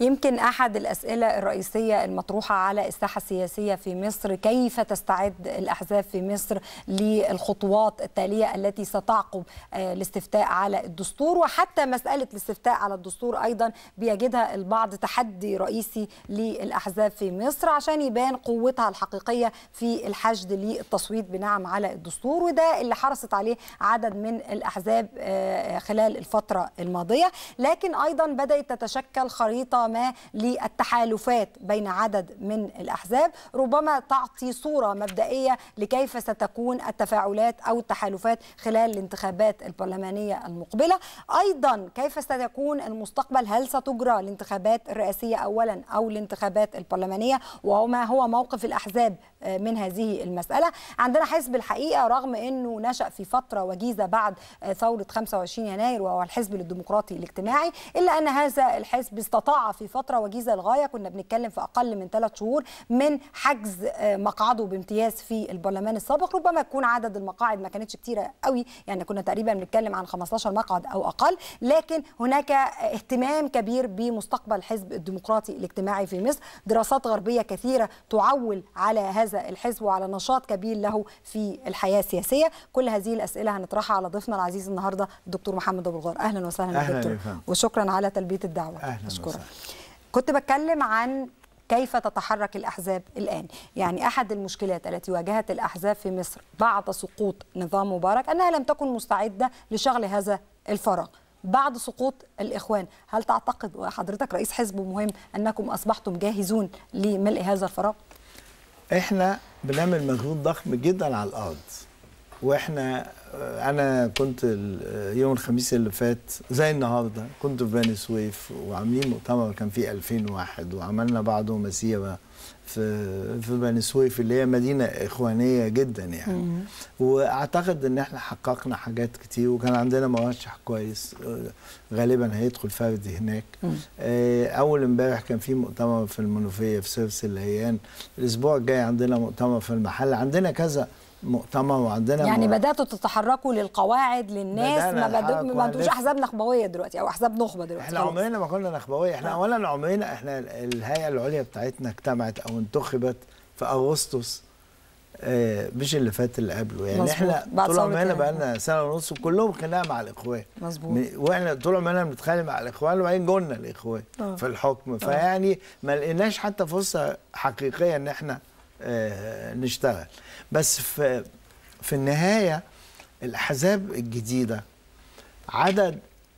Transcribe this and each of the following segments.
يمكن احد الاسئله الرئيسيه المطروحه على الساحه السياسيه في مصر كيف تستعد الاحزاب في مصر للخطوات التاليه التي ستعقب الاستفتاء على الدستور وحتى مساله الاستفتاء على الدستور ايضا بيجدها البعض تحدي رئيسي للاحزاب في مصر عشان يبان قوتها الحقيقيه في الحشد للتصويت بنعم على الدستور وده اللي حرصت عليه عدد من الاحزاب خلال الفتره الماضيه لكن ايضا بدات تتشكل خريطه ما للتحالفات بين عدد من الاحزاب ربما تعطي صوره مبدئيه لكيف ستكون التفاعلات او التحالفات خلال الانتخابات البرلمانيه المقبله ايضا كيف ستكون المستقبل هل ستجرى الانتخابات الرئاسيه اولا او الانتخابات البرلمانيه وما هو موقف الاحزاب من هذه المساله عندنا حزب الحقيقه رغم انه نشا في فتره وجيزه بعد ثوره 25 يناير وهو الحزب للديمقراطي الاجتماعي الا ان هذا الحزب استطاع في فتره وجيزه للغايه كنا بنتكلم في اقل من ثلاث شهور من حجز مقعده بامتياز في البرلمان السابق ربما يكون عدد المقاعد ما كانتش كتيره قوي يعني كنا تقريبا بنتكلم عن 15 مقعد او اقل لكن هناك اهتمام كبير بمستقبل الحزب الديمقراطي الاجتماعي في مصر دراسات غربيه كثيره تعول على هذا الحزب وعلى نشاط كبير له في الحياه السياسيه كل هذه الاسئله هنطرحها على ضيفنا العزيز النهارده الدكتور محمد ابو الغار اهلا وسهلا أهلاً دكتور وشكرا على تلبيه الدعوه أهلاً اشكرك كنت بتكلم عن كيف تتحرك الاحزاب الان يعني احد المشكلات التي واجهت الاحزاب في مصر بعد سقوط نظام مبارك انها لم تكن مستعده لشغل هذا الفراغ بعد سقوط الاخوان هل تعتقد وحضرتك رئيس حزب مهم انكم اصبحتم جاهزون لملء هذا الفراغ احنا بنعمل مجهود ضخم جدا على الارض واحنا انا كنت يوم الخميس اللي فات زي النهارده كنت في بني سويف وعاملين مؤتمر كان فيه 2000 واحد وعملنا بعده مسيره في في بني سويف اللي هي مدينه اخوانيه جدا يعني مم. واعتقد ان احنا حققنا حاجات كتير وكان عندنا مرشح كويس غالبا هيدخل فردي هناك مم. اول امبارح كان في مؤتمر في المنوفيه في سيرس الليان الاسبوع الجاي عندنا مؤتمر في المحل عندنا كذا مؤتمر وعندنا يعني مر... بداتوا تتحركوا للقواعد للناس ما بدو ما انتوش احزاب نخبويه دلوقتي او احزاب نخبه دلوقتي احنا عمرنا ما كنا نخبويه احنا آه. اولا عمرنا احنا الهيئه العليا بتاعتنا اجتمعت او انتخبت في اغسطس آه مش اللي فات اللي قبله يعني مزبوط. احنا طول عمرنا بقى لنا سنه ونص وكلهم خناقه مع الاخوان مظبوط واحنا طول عمرنا بنتخانق مع الاخوان وبعدين جولنا الاخوان أوه. في الحكم أوه. فيعني ما لقيناش حتى فرصه حقيقيه ان احنا آه نشتغل بس في في النهاية الأحزاب الجديدة عدد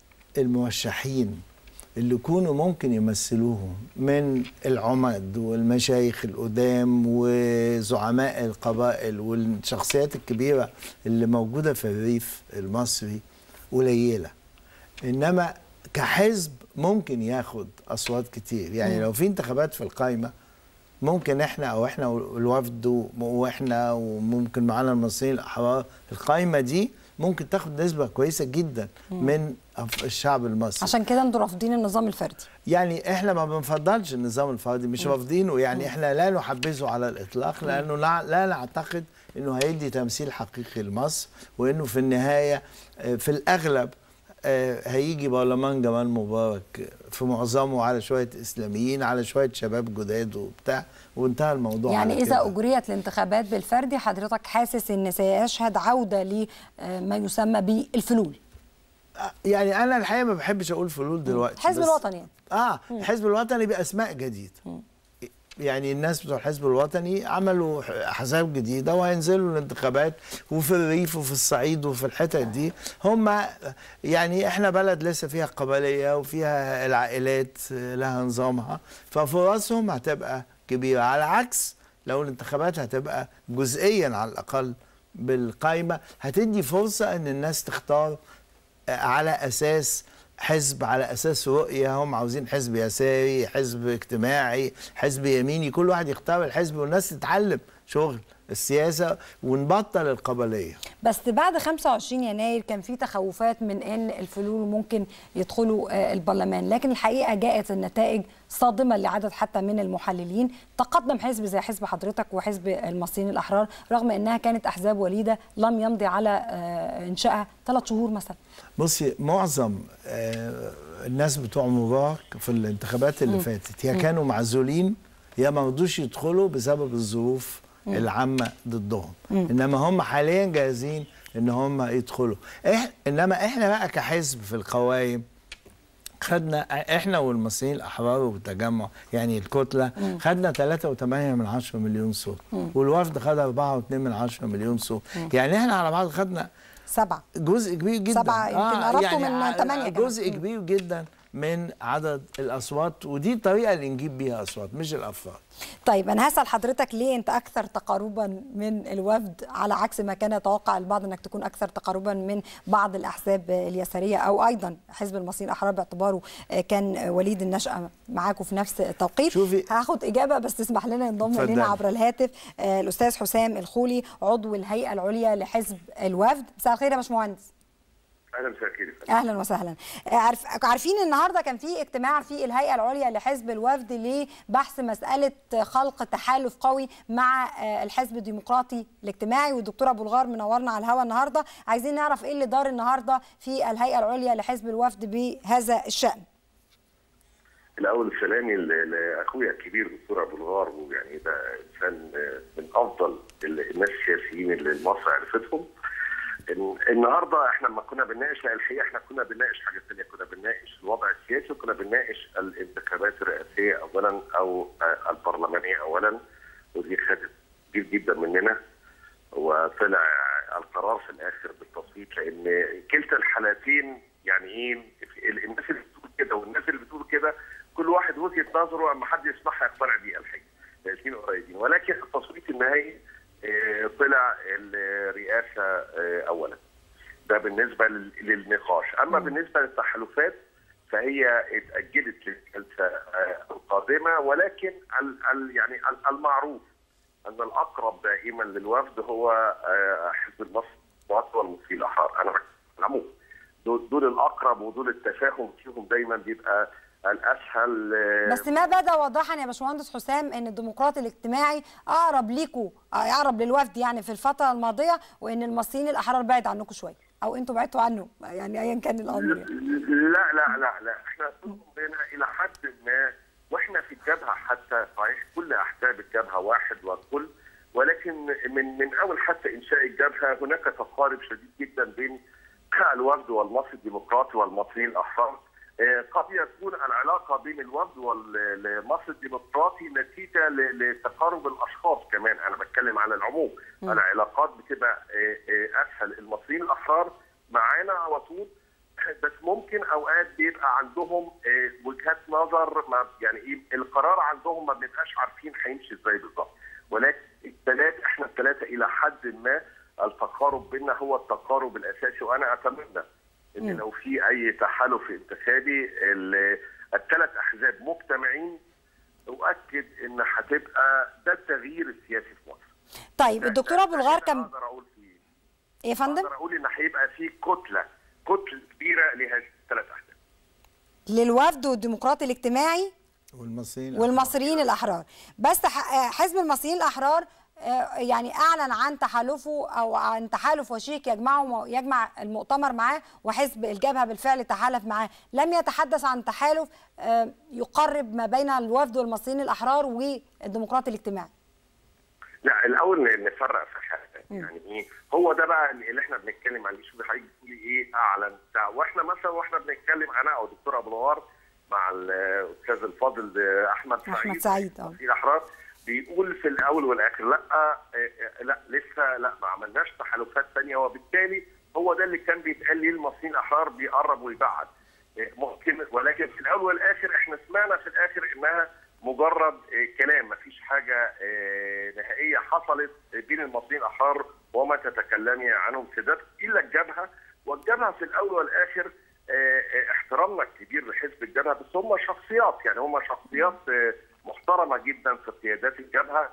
المرشحين اللي يكونوا ممكن يمثلوهم من العمد والمشايخ القدام وزعماء القبائل والشخصيات الكبيرة اللي موجودة في الريف المصري قليلة إنما كحزب ممكن ياخد أصوات كتير يعني لو في انتخابات في القايمة ممكن احنا او احنا الوفد واحنا وممكن معانا المصريين الاحرار القائمه دي ممكن تاخد نسبه كويسه جدا من الشعب المصري عشان كده انتوا رافضين النظام الفردي يعني احنا ما بنفضلش النظام الفردي مش رافضينه يعني احنا لا نحبذه على الاطلاق لانه لا, لا نعتقد انه هيدي تمثيل حقيقي لمصر وانه في النهايه في الاغلب هيجي برلمان جمال مبارك في معظمه على شويه اسلاميين على شويه شباب جداد وبتاع وانتهى الموضوع يعني على اذا كده. اجريت الانتخابات بالفردي حضرتك حاسس ان سيشهد عوده لما يسمى بالفلول يعني انا الحقيقه ما بحبش اقول فلول دلوقتي الحزب الوطني يعني. اه الحزب الوطني باسماء جديده م. يعني الناس بتوع الحزب الوطني عملوا احزاب جديده وهينزلوا الانتخابات وفي الريف وفي الصعيد وفي الحتت دي هم يعني احنا بلد لسه فيها قبليه وفيها العائلات لها نظامها ففرصهم هتبقى كبيره على عكس لو الانتخابات هتبقى جزئيا على الاقل بالقايمه هتدي فرصه ان الناس تختار على اساس حزب على اساس رؤيه هم عاوزين حزب يساري حزب اجتماعي حزب يميني كل واحد يختار الحزب والناس تتعلم شغل السياسه ونبطل القبليه بس بعد 25 يناير كان في تخوفات من ان الفلول ممكن يدخلوا آه، البرلمان لكن الحقيقه جاءت النتائج صادمه لعدد حتى من المحللين تقدم حزب زي حزب حضرتك وحزب المصريين الاحرار رغم انها كانت احزاب وليده لم يمضي على آه، انشائها ثلاث شهور مثلا بصي معظم آه، الناس بتوع مبارك في الانتخابات اللي فاتت يا كانوا معزولين يا ما رضوش يدخلوا بسبب الظروف العامه ضدهم انما هم حاليا جاهزين ان هم يدخلوا إح انما احنا بقى كحزب في القوائم خدنا احنا والمصريين الاحرار والتجمع يعني الكتله خدنا 3.8 من 10 مليون صوت والوفد خد 4.2 من 10 مليون صوت يعني احنا على بعض خدنا سبعه جزء كبير جدا سبعة يمكن قربتوا من ع- تمانية كمان. جزء كبير جدا من عدد الاصوات ودي الطريقه اللي نجيب بيها اصوات مش الافراد طيب انا هسال حضرتك ليه انت اكثر تقاربا من الوفد على عكس ما كان يتوقع البعض انك تكون اكثر تقاربا من بعض الاحزاب اليساريه او ايضا حزب المصريين الاحرار باعتباره كان وليد النشاه معاكم في نفس التوقيت شوفي- هاخد اجابه بس تسمح لنا ينضم اتفضلي. الينا عبر الهاتف آه، الاستاذ حسام الخولي عضو الهيئه العليا لحزب الوفد مساء الخير يا باشمهندس اهلا مساء الخير اهلا وسهلا آه، عارف عارفين النهارده كان في اجتماع في الهيئه العليا لحزب الوفد لبحث مساله خلق تحالف قوي مع آه، الحزب الديمقراطي الاجتماعي والدكتور ابو الغار منورنا على الهواء النهارده عايزين نعرف ايه اللي دار النهارده في الهيئه العليا لحزب الوفد بهذا الشان الاول سلامي ل- لاخويا الكبير دكتور ابو الغار ويعني ده انسان من افضل ال- الناس السياسيين اللي مصر عرفتهم إن- النهارده احنا لما كنا بنناقش لا الحقيقه احنا كنا بنناقش حاجه ثانيه كنا بنناقش الوضع السياسي وكنا بنناقش الانتخابات الرئاسيه اولا او آه، البرلمانيه اولا ودي خدت كتير جدا مننا وطلع القرار في الاخر بالتصويت لان كلتا الحالتين يعني ايه ال- الناس اللي بتقول كده والناس اللي بتقول كده كل واحد وجهه نظره اما حد يسمعها يقتنع بيها الحقيقه الاثنين قريبين ولكن التصويت النهائي آه، طلع الرئاسه آه، اولا ده بالنسبه لل- للنقاش اما بالنسبه للتحالفات فهي اتاجلت للجلسه آه، القادمه ولكن ال ال يعني ال- المعروف ان الاقرب دائما للوفد هو آه، حزب النصر والمصريين الاحرار انا بتكلم عن العموم دول, دول الاقرب ودول التفاهم فيهم دايما بيبقى الاسهل آه، بس ما بدا واضحا يا باشمهندس حسام ان الديمقراطي الاجتماعي اقرب ليكوا آه، اقرب للوفد يعني في الفتره الماضيه وان المصريين الاحرار بعد عنكم شويه او انتوا بعدتوا عنه يعني ايا كان الامر يعني. لا لا لا لا احنا بينا الى حد ما واحنا في الجبهه حتى صحيح كل احزاب الجبهه واحد والكل ولكن من من اول حتى انشاء الجبهه هناك تقارب شديد جدا بين الوفد والمصري الديمقراطي والمصريين الاحرار آه، قد يكون العلاقه بين الوفد والمصري الديمقراطي نتيجه ل- لتقارب الاشخاص كمان انا بتكلم على العموم العلاقات بتبقى آه، آه، اسهل المصريين الاحرار معانا على طول بس ممكن اوقات بيبقى عندهم آه، وجهات نظر ما يعني ايه القرار عندهم ما بنبقاش عارفين هيمشي ازاي بالظبط ولكن الثلاثه احنا الثلاثه الى حد ما التقارب بيننا هو التقارب الاساسي وانا اتمنى ان لو في اي تحالف انتخابي ال- الثلاث احزاب مجتمعين اؤكد ان هتبقى ده التغيير السياسي في مصر طيب الدكتور ابو الغار كان اقدر اقول فيه إيه يا فندم اقدر اقول ان هيبقى في كتله كتله كبيره لهذه الثلاث احزاب للوفد والديمقراطي الاجتماعي والمصريين والمصريين الاحرار بس ح- آه، حزب المصريين الاحرار آه، يعني اعلن عن تحالفه او عن تحالف وشيك يجمعه يجمع المؤتمر معاه وحزب الجبهه بالفعل تحالف معاه لم يتحدث عن تحالف آه، يقرب ما بين الوفد والمصريين الاحرار والديمقراطي الاجتماعي لا الاول نفرق في حاجه يعني ايه هو ده بقى اللي احنا بنتكلم عليه شوفي حضرتك بتقولي ايه اعلن بتاع واحنا مثلا واحنا بنتكلم انا او دكتور ابو نوار مع الاستاذ الفاضل احمد سعيد أحمد سعيد، اه. في الاحرار بيقول في الاول والاخر لا آه، آه، لا لسه لا ما عملناش تحالفات ثانيه وبالتالي هو ده اللي كان بيتقال ليه المصريين الاحرار بيقرب ويبعد آه، ممكن ولكن في الاول والاخر احنا سمعنا في الاخر انها مجرد آه، كلام ما فيش حاجه آه، نهائيه حصلت بين المصريين الاحرار وما تتكلمي عنهم سادات الا الجبهه والجبهه في الاول والاخر آه، آه، احترامنا الكبير لحزب الجبهه بس هم شخصيات يعني هم شخصيات آه، محترمه جدا في قيادات الجبهه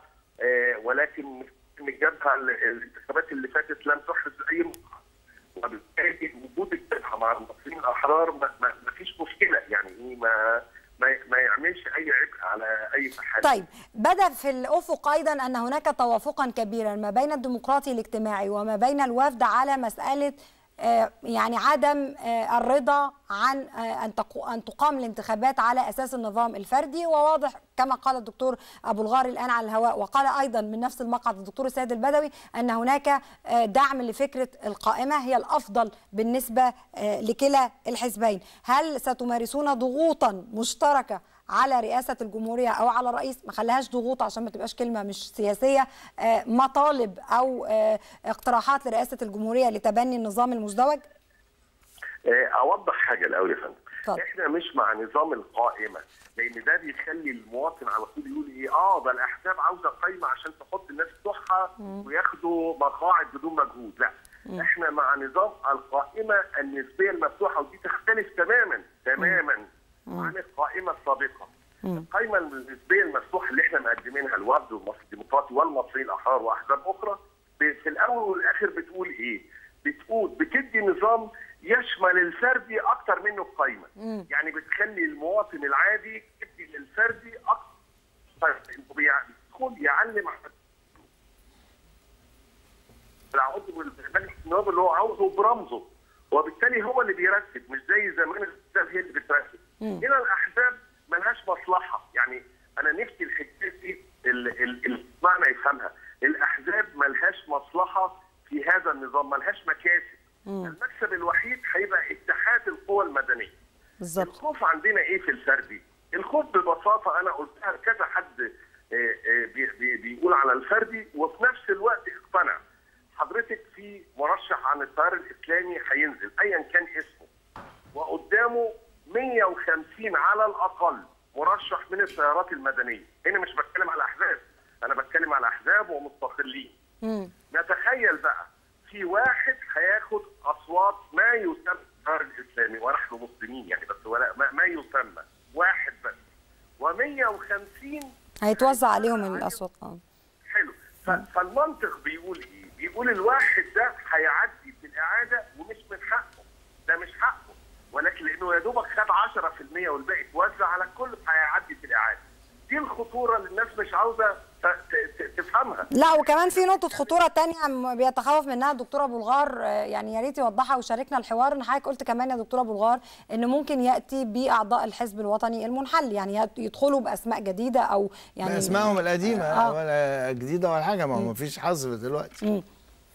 آه، ولكن الجبهه ال- الانتخابات اللي فاتت لم تحرز اي مصلحه وبالتالي وجود الجبهه مع المصريين الاحرار ما, ما, ما فيش مشكله يعني إيه ما ما, ما يعملش اي عبء على اي تحالف طيب بدا في الافق ايضا ان هناك توافقا كبيرا ما بين الديمقراطي الاجتماعي وما بين الوفد على مساله آه، يعني عدم آه، الرضا عن آه، ان تقو- ان تقام الانتخابات على اساس النظام الفردي وواضح كما قال الدكتور ابو الغار الان على الهواء وقال ايضا من نفس المقعد الدكتور السيد البدوي ان هناك آه، دعم لفكره القائمه هي الافضل بالنسبه آه، لكلا الحزبين هل ستمارسون ضغوطا مشتركه على رئاسة الجمهورية أو على رئيس ما خليهاش ضغوط عشان ما تبقاش كلمة مش سياسية آه، مطالب أو آه، اقتراحات لرئاسة الجمهورية لتبني النظام المزدوج آه، اوضح حاجه الاول يا فندم اتفضل. احنا مش مع نظام القائمه لان ده بيخلي المواطن على طول يقول ايه اه ده الاحزاب عاوزه قايمه عشان تحط الناس بتوعها وياخدوا مقاعد بدون مجهود لا احنا مع نظام القائمه النسبيه المفتوحه ودي تختلف تماما تماما عن القائمه السابقه القائمه النسبيه المفتوحه اللي احنا مقدمينها الوفد والمصري الديمقراطي والمصريين الاحرار واحزاب اخرى ب- في الاول والاخر بتقول ايه؟ بتقول بتدي نظام يشمل الفردي اكتر منه القايمه يعني بتخلي المواطن العادي يدي للفردي اكتر انه بيع- بيدخل يعلم على العضو المجلس النواب اللي هو عاوزه برمزه وبالتالي هو اللي بيرتب مش زي زمان الاحزاب هي اللي بترتب هنا الاحزاب ملهاش مصلحه يعني انا نفسي الحكايه دي ال- ال- ال- المعنى يفهمها الاحزاب ملهاش مصلحه في هذا النظام ملهاش مكاسب المكسب الوحيد هيبقى اتحاد القوى المدنيه بالظبط الخوف عندنا ايه في الفردي؟ الخوف ببساطه انا قلتها لكذا حد آه، آه، بي- بي- بيقول على الفردي وفي نفس الوقت اقتنع. حضرتك في مرشح عن التيار الاسلامي هينزل ايا كان اسمه وقدامه 150 على الاقل مرشح من التيارات المدنيه، هنا مش بتكلم على احزاب، انا بتكلم على احزاب ومستقلين. نتخيل بقى في واحد هياخد اصوات ما يسمى التيار الاسلامي ونحن مسلمين يعني بس ولا ما, ما يسمى واحد بس و150 هيتوزع عليهم الأصوات آه. حلو ف- فالمنطق بيقول ايه؟ بيقول الواحد ده هيعدي في الاعاده ومش من حقه ده مش حقه ولكن لانه يا دوبك خد 10% والباقي اتوزع على الكل هيعدي في الاعاده دي الخطوره اللي الناس مش عاوزه ت- ت- ت- تفهمها لا وكمان في نقطة خطورة تانية م- بيتخوف منها الدكتور أبو الغار آه، يعني يا ريت يوضحها ويشاركنا الحوار إن حضرتك قلت كمان يا دكتور أبو الغار إن ممكن يأتي بأعضاء الحزب الوطني المنحل يعني يت- يدخلوا بأسماء جديدة أو يعني يعني اسمائهم القديمه آه. ولا جديده ولا حاجه ما هو ما فيش حظر دلوقتي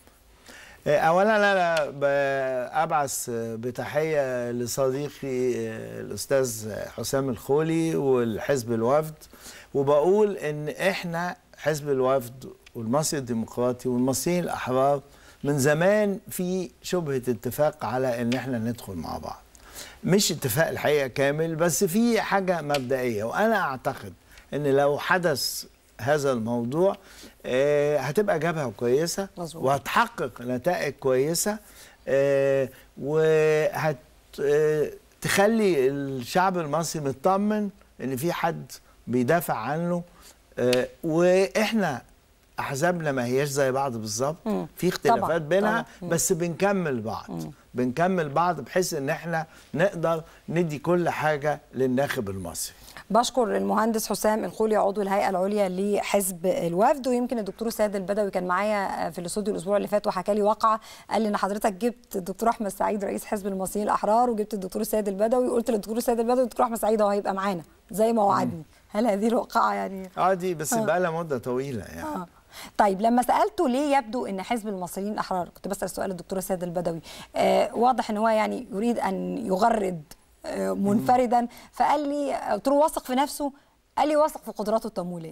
آه، اولا انا ب- ابعث بتحيه لصديقي آه، الاستاذ حسام الخولي والحزب الوفد وبقول ان احنا حزب الوفد والمصري الديمقراطي والمصريين الاحرار من زمان في شبهه اتفاق على ان احنا ندخل مع بعض مش اتفاق الحقيقه كامل بس في حاجه مبدئيه وانا اعتقد ان لو حدث هذا الموضوع آه، هتبقى جبهه كويسه مظبوط. وهتحقق نتائج كويسه آه، وهت آه، تخلي الشعب المصري مطمن ان في حد بيدافع عنه آه، واحنا احزابنا ما هياش زي بعض بالظبط في اختلافات طبعاً، بينها طبعاً. بس بنكمل بعض بنكمل بعض بحيث ان احنا نقدر ندي كل حاجه للناخب المصري بشكر المهندس حسام الخولي عضو الهيئه العليا لحزب الوفد ويمكن الدكتور سيد البدوي كان معايا في الاستوديو الاسبوع اللي فات وحكى لي واقعه قال لي ان حضرتك جبت الدكتور احمد سعيد رئيس حزب المصريين الاحرار وجبت الدكتور سيد البدوي وقلت للدكتور سيد البدوي الدكتور احمد سعيد هو هيبقى معانا زي ما وعدني هل هذه الواقعه يعني اه دي بس بقى لها مده طويله يعني آه. طيب لما سالته ليه يبدو ان حزب المصريين الاحرار كنت بسال سؤال الدكتور سيد البدوي آه واضح ان هو يعني يريد ان يغرد آه منفردا فقال لي قلت له واثق في نفسه قال لي واثق في قدراته التمويليه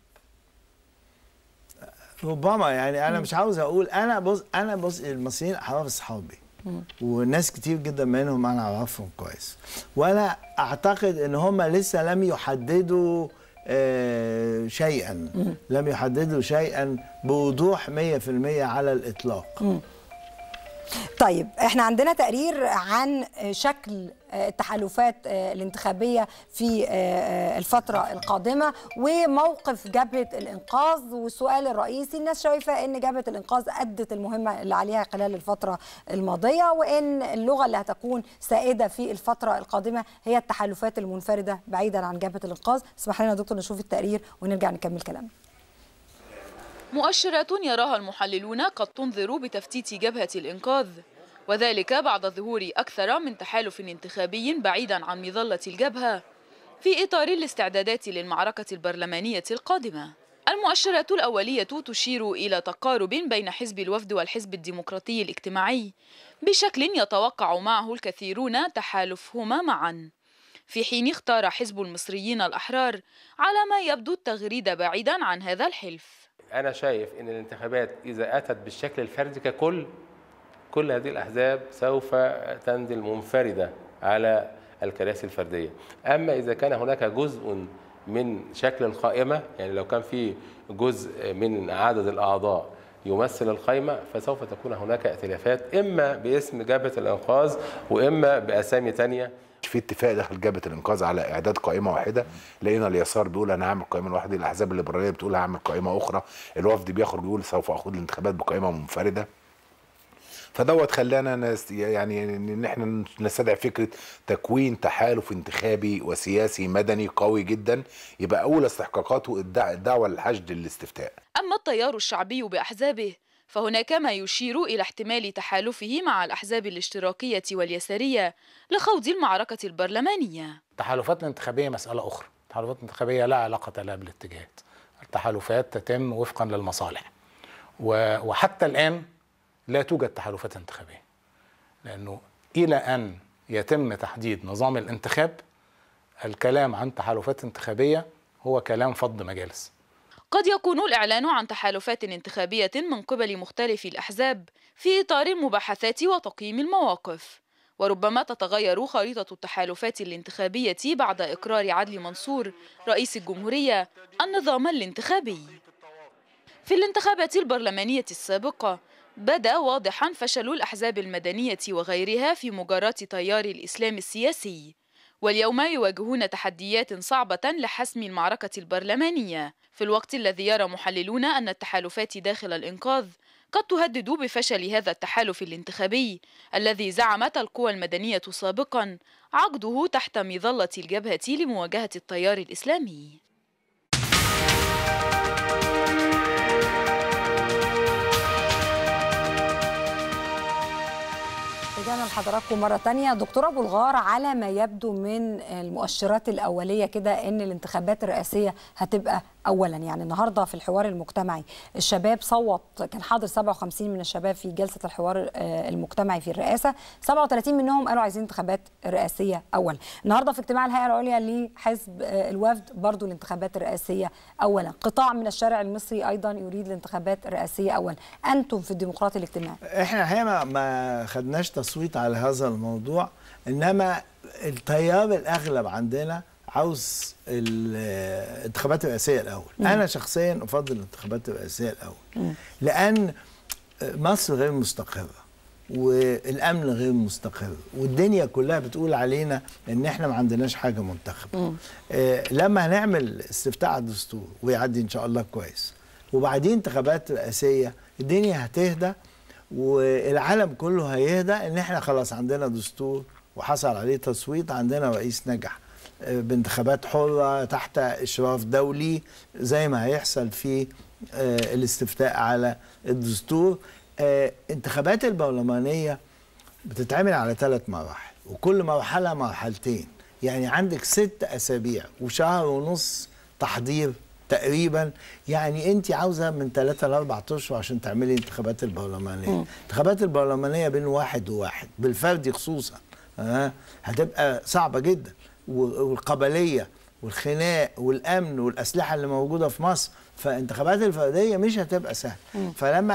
ربما يعني انا مش عاوز اقول انا بص انا بص المصريين احرار اصحابي وناس كتير جدا منهم انا اعرفهم كويس وانا اعتقد ان هم لسه لم يحددوا آه شيئا لم يحددوا شيئا بوضوح 100% على الاطلاق طيب احنا عندنا تقرير عن شكل التحالفات الانتخابية في الفترة القادمة وموقف جبهة الإنقاذ والسؤال الرئيسي الناس شايفة أن جبهة الإنقاذ أدت المهمة اللي عليها خلال الفترة الماضية وأن اللغة اللي هتكون سائدة في الفترة القادمة هي التحالفات المنفردة بعيدا عن جبهة الإنقاذ اسمح لنا دكتور نشوف التقرير ونرجع نكمل كلامنا مؤشرات يراها المحللون قد تنذر بتفتيت جبهة الإنقاذ وذلك بعد ظهور أكثر من تحالف انتخابي بعيدا عن مظلة الجبهة في إطار الاستعدادات للمعركة البرلمانية القادمة المؤشرات الأولية تشير إلى تقارب بين حزب الوفد والحزب الديمقراطي الاجتماعي بشكل يتوقع معه الكثيرون تحالفهما معا في حين اختار حزب المصريين الأحرار على ما يبدو التغريد بعيدا عن هذا الحلف أنا شايف أن الانتخابات إذا أتت بالشكل الفردي ككل كل هذه الأحزاب سوف تنزل منفردة على الكراسي الفردية أما إذا كان هناك جزء من شكل القائمة يعني لو كان في جزء من عدد الأعضاء يمثل القائمة فسوف تكون هناك ائتلافات إما باسم جبهة الإنقاذ وإما بأسامي تانية في اتفاق داخل جبهه الانقاذ على اعداد قائمه واحده لقينا اليسار بيقول انا هعمل قائمه لوحدي الاحزاب الليبراليه بتقول هعمل قائمه اخرى الوفد بيخرج يقول سوف اخوض الانتخابات بقائمه منفرده فدوت خلانا نس يعني ان احنا نستدعي فكره تكوين تحالف انتخابي وسياسي مدني قوي جدا يبقى اول استحقاقاته الدعوه للحشد للاستفتاء. اما التيار الشعبي باحزابه فهناك ما يشير الى احتمال تحالفه مع الاحزاب الاشتراكيه واليساريه لخوض المعركه البرلمانيه. التحالفات الانتخابيه مساله اخرى، التحالفات الانتخابيه لا علاقه لها بالاتجاهات. التحالفات تتم وفقا للمصالح. وحتى الان لا توجد تحالفات انتخابيه لانه الى ان يتم تحديد نظام الانتخاب الكلام عن تحالفات انتخابيه هو كلام فض مجالس قد يكون الاعلان عن تحالفات انتخابيه من قبل مختلف الاحزاب في اطار المباحثات وتقييم المواقف وربما تتغير خريطه التحالفات الانتخابيه بعد اقرار عدلي منصور رئيس الجمهوريه النظام الانتخابي في الانتخابات البرلمانيه السابقه بدا واضحا فشل الاحزاب المدنيه وغيرها في مجاراه تيار الاسلام السياسي واليوم يواجهون تحديات صعبه لحسم المعركه البرلمانيه في الوقت الذي يرى محللون ان التحالفات داخل الانقاذ قد تهدد بفشل هذا التحالف الانتخابي الذي زعمت القوى المدنيه سابقا عقده تحت مظله الجبهه لمواجهه التيار الاسلامي رجعنا لحضراتكم مرة تانية دكتورة بلغار على ما يبدو من المؤشرات الأولية كده أن الانتخابات الرئاسية هتبقى أولا يعني النهاردة في الحوار المجتمعي الشباب صوت كان حاضر 57 من الشباب في جلسة الحوار المجتمعي في الرئاسة 37 منهم قالوا عايزين انتخابات رئاسية أولا النهاردة في اجتماع الهيئة العليا لحزب الوفد برضو الانتخابات الرئاسية أولا قطاع من الشارع المصري أيضا يريد الانتخابات الرئاسية أولا أنتم في الديمقراطي الاجتماعي احنا الحقيقه ما خدناش تصويت على هذا الموضوع انما التيار الاغلب عندنا عاوز الانتخابات الرئاسيه الاول مم. انا شخصيا افضل الانتخابات الرئاسيه الاول مم. لان مصر غير مستقره والامن غير مستقر والدنيا كلها بتقول علينا ان احنا ما عندناش حاجه منتخبه آه لما هنعمل استفتاء على الدستور ويعدي ان شاء الله كويس وبعدين انتخابات رئاسيه الدنيا هتهدى والعالم كله هيهدى ان احنا خلاص عندنا دستور وحصل عليه تصويت عندنا رئيس نجح بانتخابات حرة تحت إشراف دولي زي ما هيحصل في الاستفتاء على الدستور انتخابات البرلمانية بتتعمل على ثلاث مراحل وكل مرحلة مرحلتين يعني عندك ست أسابيع وشهر ونص تحضير تقريبا يعني انت عاوزه من ثلاثة لاربع اشهر عشان تعملي انتخابات البرلمانيه الانتخابات البرلمانيه بين واحد وواحد بالفردي خصوصا ها هتبقى صعبه جدا والقبليه والخناق والامن والاسلحه اللي موجوده في مصر فانتخابات الفرديه مش هتبقى سهله فلما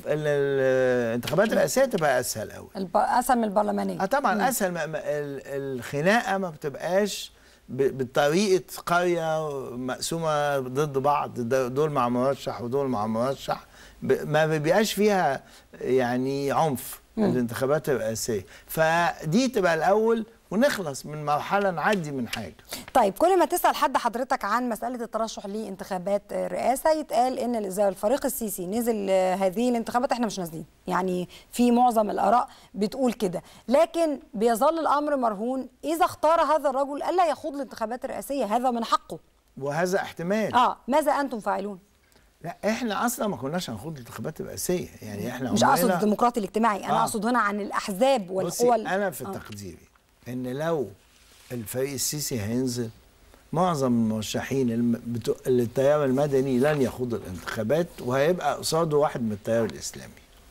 الانتخابات الرئاسيه تبقى اسهل قوي اسهل من البرلمانيه اه طبعا مم. اسهل ما الخناقه ما بتبقاش بطريقه قريه مقسومه ضد بعض دول مع مرشح ودول مع مرشح ما بيبقاش فيها يعني عنف الانتخابات الرئاسيه فدي تبقى الاول ونخلص من مرحله نعدي من حاجه طيب كل ما تسال حد حضرتك عن مساله الترشح لانتخابات الرئاسه يتقال ان اذا الفريق السيسي نزل آه، هذه الانتخابات احنا مش نازلين يعني في معظم الاراء بتقول كده لكن بيظل الامر مرهون اذا اختار هذا الرجل الا يخوض الانتخابات الرئاسيه هذا من حقه وهذا احتمال اه ماذا انتم فاعلون لا احنا اصلا ما كناش هنخوض الانتخابات الرئاسيه يعني احنا مش اقصد عمرنا- الديمقراطي الاجتماعي انا آه. اقصد هنا عن الاحزاب بصي والقوى ال- انا في آه. تقديري ان لو الفريق السيسي هينزل معظم المرشحين الم- بتوع التيار المدني لن يخوض الانتخابات وهيبقى قصاده واحد من التيار الاسلامي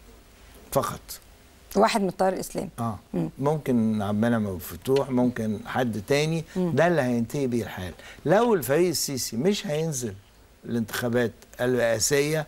فقط واحد من التيار الاسلامي اه ممكن عبد المنعم أبو فتوح ممكن حد تاني ده اللي هينتهي بيه الحال لو الفريق السيسي مش هينزل الانتخابات الرئاسيه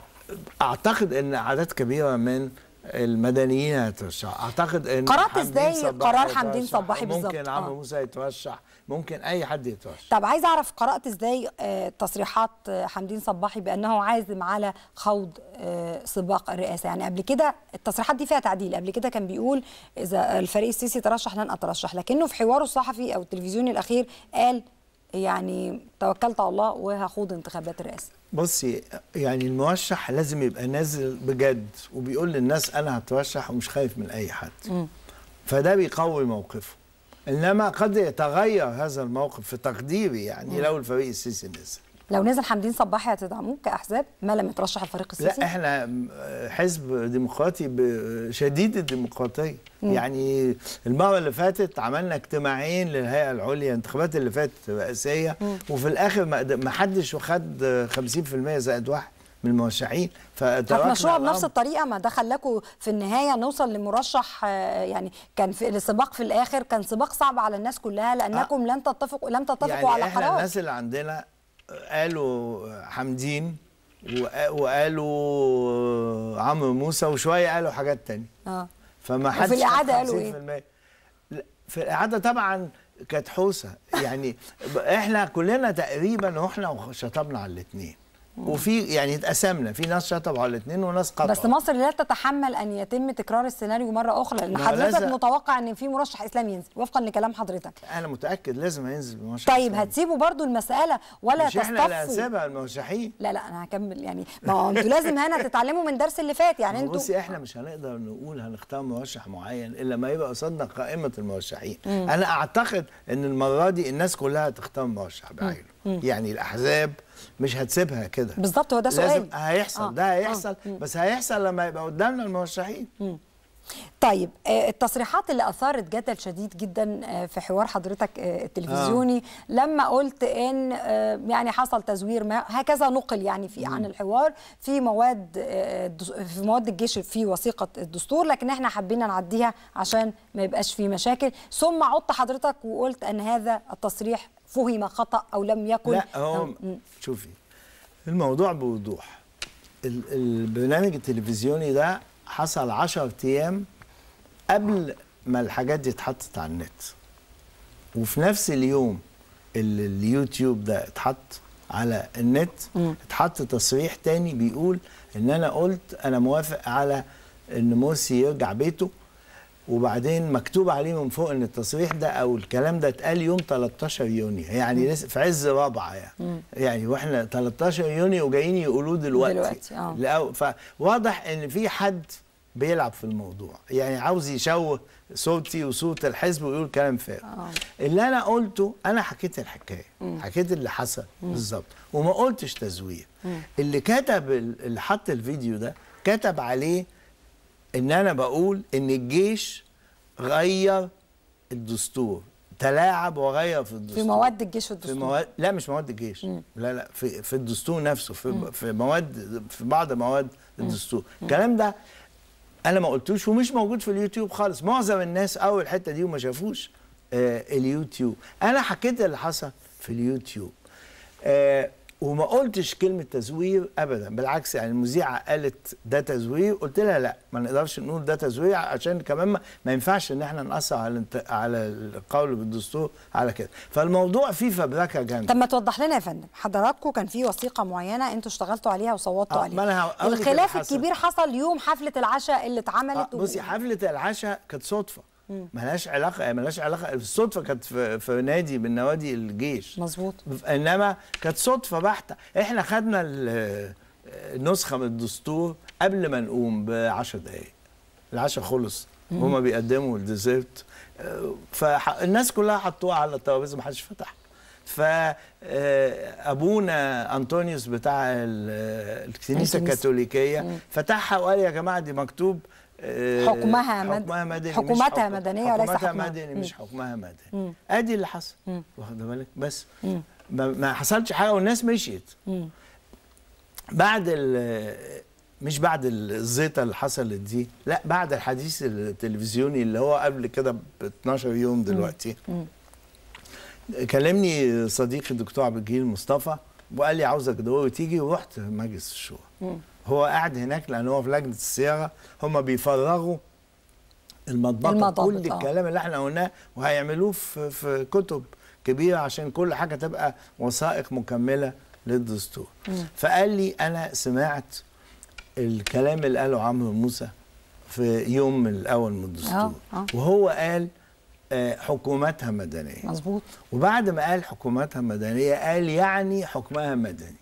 اعتقد ان اعداد كبيره من المدنيين هيترشحوا اعتقد ان قرأت حمدين إزاي صباحي قرار حمدين هيترشح، صباحي بالظبط؟ ممكن آه. عمرو موسى يترشح ممكن اي حد يترشح طب عايز اعرف قرات ازاي آه، تصريحات آه، حمدين صباحي بانه عازم على خوض آه، سباق الرئاسه يعني قبل كده التصريحات دي فيها تعديل قبل كده كان بيقول اذا الفريق السيسي ترشح لن اترشح لكنه في حواره الصحفي او التلفزيوني الاخير قال يعني توكلت على الله وهخوض انتخابات الرئاسه بصي يعني المرشح لازم يبقى نازل بجد وبيقول للناس انا هترشح ومش خايف من اي حد فده بيقوي موقفه انما قد يتغير هذا الموقف في تقديري يعني لو الفريق السيسي نزل لو نزل حمدين صباحي هتدعموه كاحزاب ما لم يترشح الفريق السيسي لا احنا م- حزب ديمقراطي ب- شديد الديمقراطيه يعني المره اللي فاتت عملنا اجتماعين للهيئه العليا الانتخابات اللي فاتت رئاسيه وفي الاخر ما قد- ما حدش خد 50% زائد واحد من المرشحين فتركنا هتمشوها بنفس الأمر. الطريقه ما ده خلاكم في النهايه نوصل لمرشح آه، يعني كان في السباق في الاخر كان سباق صعب على الناس كلها لانكم لن تتفقوا لم تتفقوا يعني على احنا قرار الناس اللي عندنا قالوا حمدين وق- وقالوا عمرو موسى وشويه قالوا حاجات تانية اه فما وفي حدش خد الإعادة قالوا 50%. لا، في الإعادة طبعا كانت حوسة يعني ب- احنا كلنا تقريبا رحنا وشطبنا على الاثنين وفي يعني اتقسمنا في ناس شطبوا على الاثنين وناس قطعوا بس مصر لا تتحمل ان يتم تكرار السيناريو مره اخرى لان ما هو حضرتك لازم- متوقع ان في مرشح اسلامي ينزل وفقا لكلام حضرتك انا متاكد لازم هينزل بمرشح طيب إسلامي. هتسيبوا برضو المساله ولا مش احنا اللي تصطفوا هنسيبها المرشحين لا لا انا هكمل يعني ما هو انتوا لازم هنا تتعلموا من درس اللي فات يعني انتوا بصي احنا مش هنقدر نقول هنختار مرشح معين الا ما يبقى قصادنا قائمه المرشحين انا اعتقد ان المره دي الناس كلها تختار مرشح بعينه يعني الاحزاب مش هتسيبها كده بالظبط هو ده لازم سؤال هيحصل آه، ده آه، هيحصل بس هيحصل لما يبقى قدامنا المرشحين طيب آه، التصريحات اللي اثارت جدل شديد جدا آه، في حوار حضرتك آه، التلفزيوني آه. لما قلت ان آه، يعني حصل تزوير ما هكذا نقل يعني في عن الحوار في مواد آه، الدس- في مواد الجيش في وثيقه الدستور لكن احنا حبينا نعديها عشان ما يبقاش في مشاكل ثم عدت حضرتك وقلت ان هذا التصريح فهم خطا او لم يكن لا هو أو- م. شوفي الموضوع بوضوح ال- البرنامج التلفزيوني ده حصل 10 ايام قبل ما الحاجات دي اتحطت على النت وفي نفس اليوم اللي اليوتيوب ده اتحط على النت اتحط تصريح تاني بيقول ان انا قلت انا موافق على ان مرسي يرجع بيته وبعدين مكتوب عليه من فوق ان التصريح ده او الكلام ده اتقال يوم 13 يونيو يعني لسه في عز رابعه يعني يعني واحنا 13 يونيو وجايين يقولوه دلوقتي, دلوقتي، آه. لأو- فواضح ان في حد بيلعب في الموضوع يعني عاوز يشوه صوتي وصوت الحزب ويقول كلام فارغ اللي انا قلته انا حكيت الحكايه حكيت اللي حصل بالظبط وما قلتش تزوير اللي كتب ال- اللي حط الفيديو ده كتب عليه ان انا بقول ان الجيش غير الدستور تلاعب وغير في الدستور في مواد الجيش في والدستور مواد لا مش مواد الجيش لا لا في في الدستور نفسه في في مواد في بعض مواد الدستور الكلام ده انا ما قلتوش ومش موجود في اليوتيوب خالص معظم الناس اول الحته دي وما شافوش آه اليوتيوب انا حكيت اللي حصل في اليوتيوب آه وما قلتش كلمه تزوير ابدا بالعكس يعني المذيعه قالت ده تزوير قلت لها لا ما نقدرش نقول ده تزوير عشان كمان ما, ما ينفعش ان احنا ناثر على الانت- على القول بالدستور على كده فالموضوع فيه فبركه جامده طب ما توضح لنا يا فندم حضراتكم كان في وثيقه معينه انتوا اشتغلتوا عليها وصوتوا آه، عليها ما أنا هقول لك اللي الخلاف حصل. الكبير حصل يوم حفله العشاء اللي اتعملت آه بصي حفله العشاء كانت صدفه ملهاش علاقه ملهاش علاقه الصدفه كانت في, في نادي من نوادي الجيش مظبوط انما كانت صدفه بحته احنا خدنا ال- النسخه من الدستور قبل ما نقوم ب 10 دقائق العشاء خلص هما بيقدموا الديزرت آه، فالناس كلها حطوها على الترابيزه ما حدش فتح فابونا انطونيوس بتاع ال- الكنيسه الكنيسة. الكاثوليكيه فتحها وقال يا جماعه دي مكتوب آه، حكمها مد- حكمها مدني مش حكومتها حكم- مدنية وليس حكومتها حكمها. مدني مم. مش حكمها مدني ادي اللي حصل واخد بالك بس ما, ما حصلش حاجه والناس مشيت بعد ال مش بعد الزيطه اللي حصلت دي لا بعد الحديث التلفزيوني اللي هو قبل كده ب 12 يوم دلوقتي كلمني صديقي الدكتور عبد الجليل مصطفى وقال لي عاوزك ضروري تيجي ورحت مجلس الشورى هو قاعد هناك لان هو في لجنه الصياغه هم بيفرغوا المضبطه المضابط، كل آه. الكلام اللي احنا قلناه وهيعملوه في, في كتب كبيره عشان كل حاجه تبقى وثائق مكمله للدستور فقال لي انا سمعت الكلام اللي قاله عمرو موسى في يوم الاول من الدستور آه، آه. وهو قال آه، حكومتها مدنيه مظبوط وبعد ما قال حكومتها مدنيه قال يعني حكمها مدني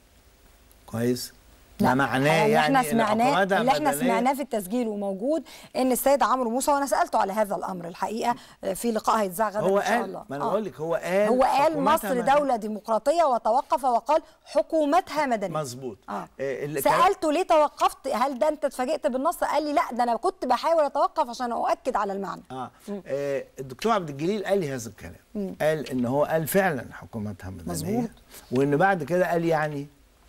كويس ما معناه اللي يعني احنا إن سمعناه حكومتها اللي احنا مدنية- سمعناه في التسجيل وموجود ان السيد عمرو موسى وانا سالته على هذا الامر الحقيقه في لقاء هيتذاع غدا هو ان شاء قال الله ما انا آه. بقول لك هو قال هو قال حكومتها مصر مدنية. دوله ديمقراطيه وتوقف وقال حكومتها مدنيه مظبوط اه آه، اللي كان- سالته ليه توقفت هل ده انت اتفاجئت بالنص قال لي لا ده انا كنت بحاول اتوقف عشان اؤكد على المعنى آه. آه الدكتور عبد الجليل قال لي هذا الكلام قال ان هو قال فعلا حكومتها مدنيه مظبوط. وان بعد كده قال يعني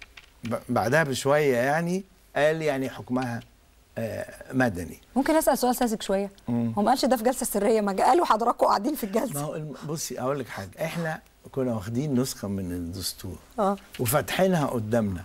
ب- بعدها بشويه يعني قال يعني حكمها آه مدني ممكن اسال سؤال ساذج شويه هو ما قالش ده في جلسه سريه ما جا- قالوا حضراتكم قاعدين في ما الجلسه هو الم- بصي اقول لك حاجه احنا كنا واخدين نسخه من الدستور اه وفاتحينها قدامنا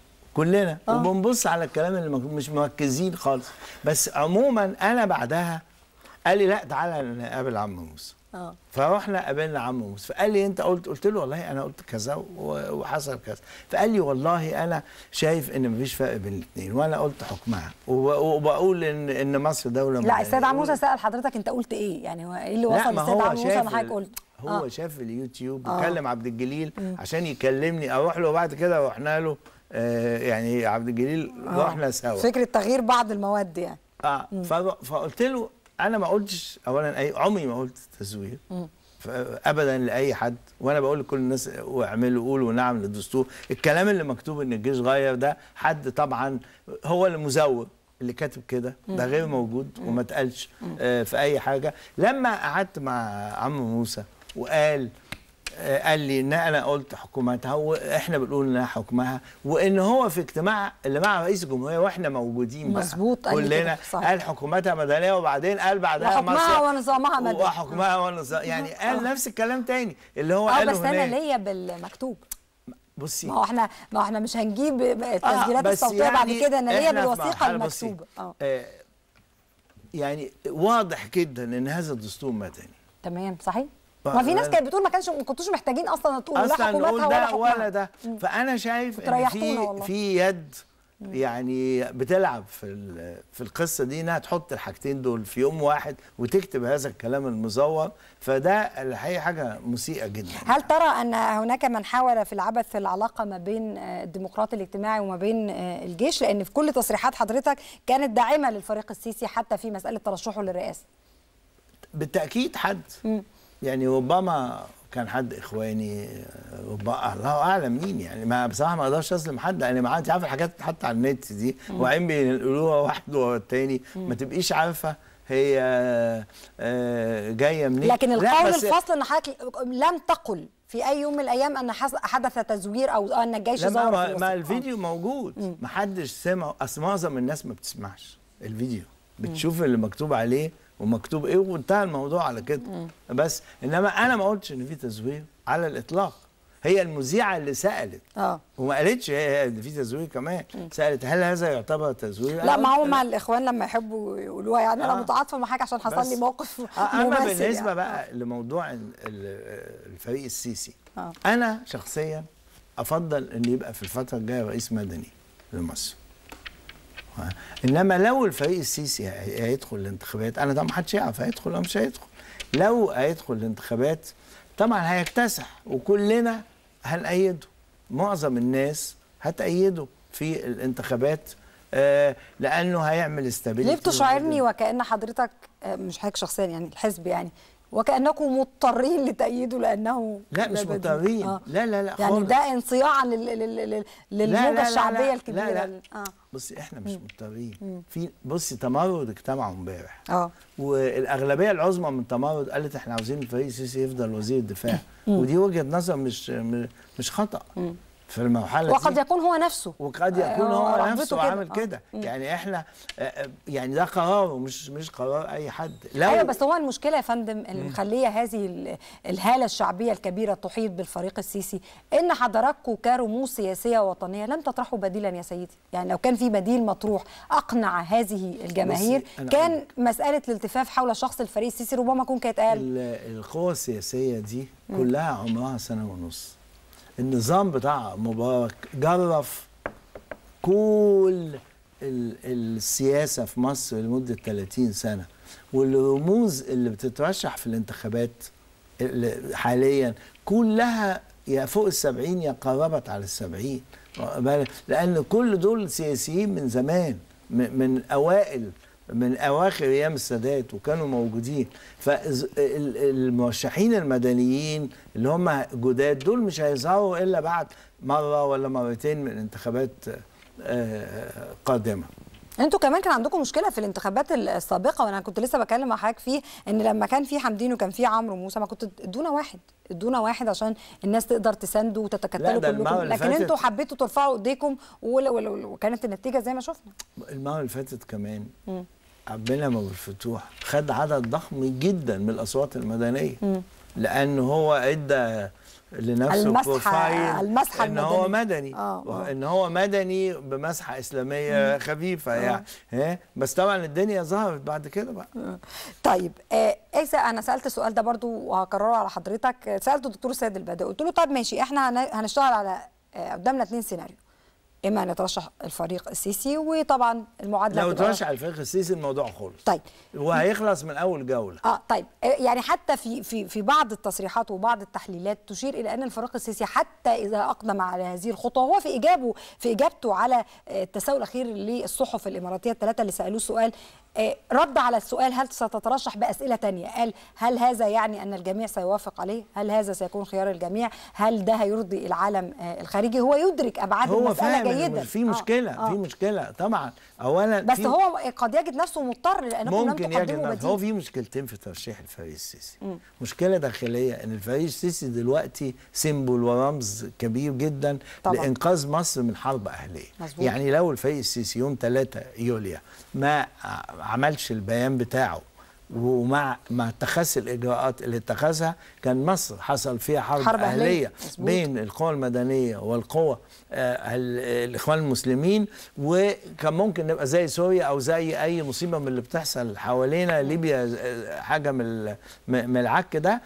كلنا آه. وبنبص على الكلام اللي مك- مش مركزين خالص بس عموما انا بعدها قال لي لا تعالى نقابل عم موسى اه فروحنا قابلنا عم موسى فقال لي انت قلت قلت له والله انا قلت كذا و- وحصل كذا فقال لي والله انا شايف ان مفيش فرق بين الاثنين وانا قلت حكمها وب- وبقول ان ان مصر دوله لا مدنية. السيد عمرو موسى سال حضرتك انت قلت ايه يعني هو ايه اللي لا وصل ما للسيد هو عمرو موسى شاف انا حضرتك ال- قلت هو آه. آه. شاف اليوتيوب آه. وكلم عبد الجليل عشان يكلمني اروح له وبعد كده رحنا له آه يعني عبد الجليل آه. رحنا سوا فكره تغيير بعض المواد يعني اه ف- فقلت له انا ما قلتش اولا اي عمري ما قلت تزوير ف- ابدا لاي حد وانا بقول لكل الناس واعملوا قولوا نعم للدستور الكلام اللي مكتوب ان الجيش غير ده حد طبعا هو اللي مزور اللي كاتب كده ده غير موجود وما اتقالش آه في اي حاجه لما قعدت مع عم موسى وقال آه، قال لي ان انا قلت حكومتها واحنا بنقول انها حكمها وان هو في اجتماع اللي مع رئيس الجمهوريه واحنا موجودين بقى مظبوط، قال لي كده، كلنا صحيح. قال حكومتها مدنيه وبعدين قال بعدها وحكمها مصر- ونظامها مدني. وحكمها ونظام يعني قال نفس الكلام تاني اللي هو اه قاله بس انا هناك ليا بالمكتوب بصي ما هو احنا ما هو احنا مش هنجيب التسجيلات بس الصوتيه بعد يعني كده انا ليا إحنا في بالوثيقه مرحلة بصي، المكتوبه اه آه يعني واضح جدا ان هذا الدستور مدني تمام صحيح آه، ما في ناس آه. كانت بتقول ما كانش ما كنتوش محتاجين اصلا تقولوا لا اصلا حكومتها نقول ولا ده حكمها ولا ده فانا شايف ان ريحتونا في والله. في يد يعني بتلعب في ال- في القصه دي انها تحط الحاجتين دول في يوم واحد وتكتب هذا الكلام المزور فده الحقيقه حاجه مسيئه جدا هل ترى ان هناك من حاول في العبث في العلاقه ما بين آه، الديمقراطي الاجتماعي وما بين آه، الجيش لان في كل تصريحات حضرتك كانت داعمه للفريق السيسي حتى في مساله ترشحه للرئاسه بالتاكيد حد يعني ربما كان حد اخواني ربما الله اعلم مين يعني ما بصراحه ما اقدرش اظلم حد يعني ما انت عارفه الحاجات حتى على النت دي وبعدين بينقلوها واحد ورا التاني ما تبقيش عارفه هي آه، جايه منين لكن لا، القول بس- الفصل ان حضرتك لم تقل في اي يوم من الايام ان حص- حدث تزوير او ان الجيش لا زور ما, في ما, ما الوثيقة. الفيديو موجود ما حدش سمع اصل معظم الناس ما بتسمعش الفيديو بتشوف اللي مكتوب عليه ومكتوب ايه وانتهى الموضوع على كده بس انما انا ما قلتش ان في تزوير على الاطلاق هي المذيعه اللي سالت اه وما قالتش هي هي في تزوير كمان سالت هل هذا يعتبر تزوير لا أنا ما قلت هو مع الاخوان لما يحبوا يقولوها يعني انا آه. متعاطفه مع حاجه عشان حصل لي بس- موقف آه، اما مماثل بالنسبه يعني. بقى لموضوع ال- ال- الفريق السيسي آه. انا شخصيا افضل ان يبقى في الفتره الجايه رئيس مدني لمصر ها؟ انما لو الفريق السيسي هي- هيدخل الانتخابات انا طبعا ما حدش يعرف هيدخل او مش هيدخل لو هيدخل الانتخابات طبعا هيكتسح وكلنا هنأيده معظم الناس هتأيده في الانتخابات آه لانه هيعمل استابيليتي ليه بتشعرني وكأن حضرتك آه، مش حضرتك شخصيا يعني الحزب يعني وكأنكم مضطرين لتأييده لأنه لا مش بديل. مضطرين آه. لا لا لا يعني خالص. ده انصياعا لل- لل- لل- لا، للموجة لا، الشعبية لا، الكبيرة لا لا اه بصي احنا مش مضطرين في بصي تمرد اجتمعوا امبارح اه والاغلبيه العظمى من تمرد قالت احنا عاوزين الفريق السيسي يفضل وزير الدفاع ودي وجهه نظر مش مش خطا في المرحله وقد دي يكون هو نفسه وقد يكون آه، هو رغبته نفسه كده. عامل آه. كده يعني احنا آه، آه، يعني ده قراره مش مش قرار اي حد لو ايوه بس هو المشكله يا فندم اللي مخليه هذه ال- الهاله الشعبيه الكبيره تحيط بالفريق السيسي ان حضراتكم كرموز سياسيه وطنيه لم تطرحوا بديلا يا سيدي يعني لو كان في بديل مطروح اقنع هذه الجماهير بصي، أنا كان أقول- مساله الالتفاف حول شخص الفريق السيسي ربما كون كانت قال ال- القوى السياسية دي كلها عمرها سنة ونص النظام بتاع مبارك جرف كل ال- السياسة في مصر لمدة 30 سنة والرموز اللي بتترشح في الانتخابات اللي حاليا كلها يا فوق السبعين يا قربت على السبعين واخد بالك؟ لأن كل دول سياسيين من زمان م- من أوائل من اواخر ايام السادات وكانوا موجودين فالمرشحين المدنيين اللي هم جداد دول مش هيظهروا الا بعد مره ولا مرتين من انتخابات آه، قادمه انتوا كمان كان عندكم مشكله في الانتخابات السابقه وانا كنت لسه بكلم مع حضرتك فيه ان لما كان في حمدين وكان في عمرو موسى ما كنت ادونا واحد ادونا واحد عشان الناس تقدر تساندوا لا، وتتكتلوا ده المرة كلكم اللي لكن فاتت- انتوا حبيتوا ترفعوا ايديكم ول- ول- ول- وكانت النتيجه زي ما شفنا المره اللي فاتت كمان عبد المنعم ابو الفتوح خد عدد ضخم جدا من الاصوات المدنيه لان هو ادى لنفسه المسحة- بروفايل المسحة ان هو المدنية. مدني آه، آه. ان هو مدني بمسحه اسلاميه خفيفه يعني ها بس طبعا الدنيا ظهرت بعد كده بقى طيب آه ايه انا سالت السؤال ده برضو وهكرره على حضرتك آه، سالت الدكتور سيد البدوي قلت له طب ماشي احنا هن- هنشتغل على آه، قدامنا اتنين سيناريو اما ان يترشح الفريق السيسي وطبعا المعادله لو هتبقى- ترشح الفقه السيسي الموضوع خلص طيب وهيخلص من اول جوله اه طيب آه، يعني حتى في في في بعض التصريحات وبعض التحليلات تشير الى ان الفريق السيسي حتى اذا اقدم على هذه الخطوه هو في اجابه في اجابته على آه، التساؤل الاخير للصحف الاماراتيه الثلاثه اللي سالوه السؤال آه، رد على السؤال هل ستترشح باسئله تانية قال هل هذا يعني ان الجميع سيوافق عليه هل هذا سيكون خيار الجميع هل ده هيرضي العالم آه، الخارجي هو يدرك ابعاد هو المساله فاهم إن جيدا في آه، مشكله آه. في مشكله طبعا اولا بس في هو قد يجد نفسه مضطر لانكم لم ممكن يجد تقدموا نفسه. هو بديل في مشكلتين في ترشيح الفريق السيسي مشكله داخليه ان الفريق السيسي دلوقتي سيمبل ورمز كبير جدا طبعا. لانقاذ مصر من حرب اهليه مظبوط. يعني لو الفريق السيسي يوم 3 يوليو ما ع- عملش البيان بتاعه ومع مع اتخاذ الاجراءات اللي اتخذها كان مصر حصل فيها حرب, حرب أهلية. اهليه مظبوط. بين القوى المدنيه والقوى آه، ال- الاخوان المسلمين وكان ممكن نبقى زي سوريا او زي اي مصيبه من اللي بتحصل حوالينا ليبيا آه، حاجه من ال- م- من العك ده